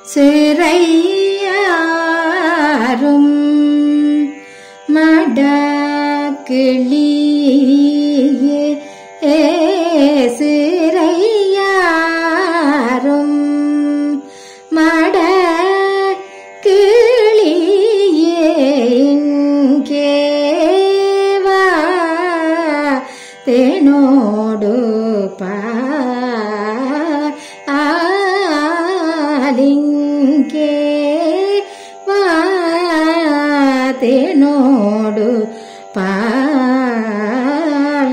சிறையாரும் மடக்கிளியே ஏ சிறையாரும் மட கிளியே இங்கே வா தேனோடு பாலிங்கே வா தேனோடு பால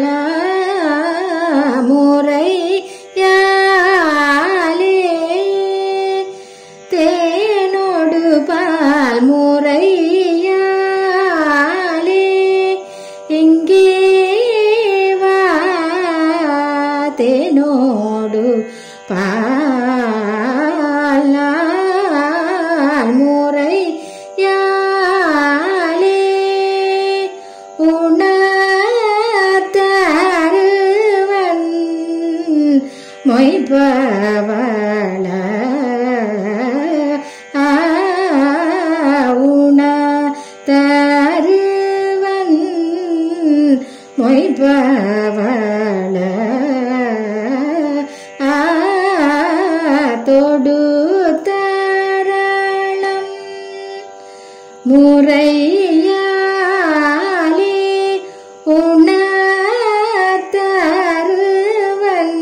முறை யாலே தேனோடு பால் முறையாலே இங்கே வா தேனோடு பால் முறை யாலே உணர்த்தருவன் மொய்பவள உணர்த்தருவன் மொய்பவள தொடு தரளம் முறையாலே உணர்த்தருவன்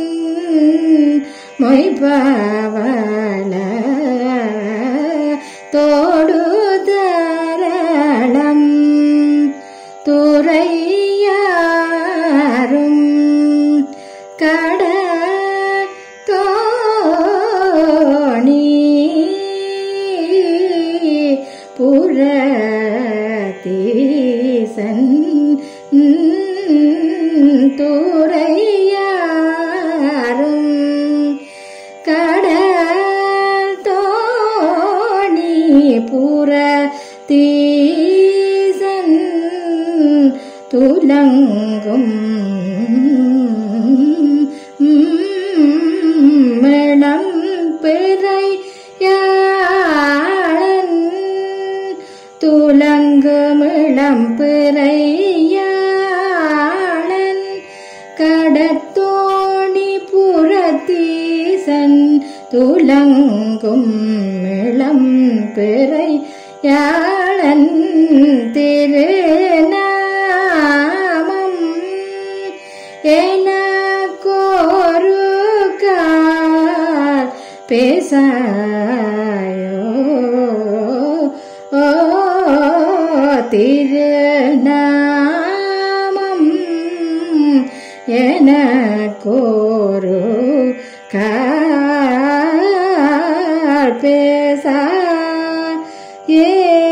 மொய்பவள தோடு தரளம் துறையாரும் கட தோணி புறத்தீசன் துறையாரும் கடல் தோணி புற தீசன் துலங்கும் மணம் பிறை யாழன் துலங்குமிளம் பிறையாளன் கடத்தோணி புறத்தீசன் துலங்கும் இளம் பிறை யாழன் திருநாமம் எனக்கொரு கால் பேசாயோ ஓ திருநாமம் எனக்கொரு கால் பேசா ஏ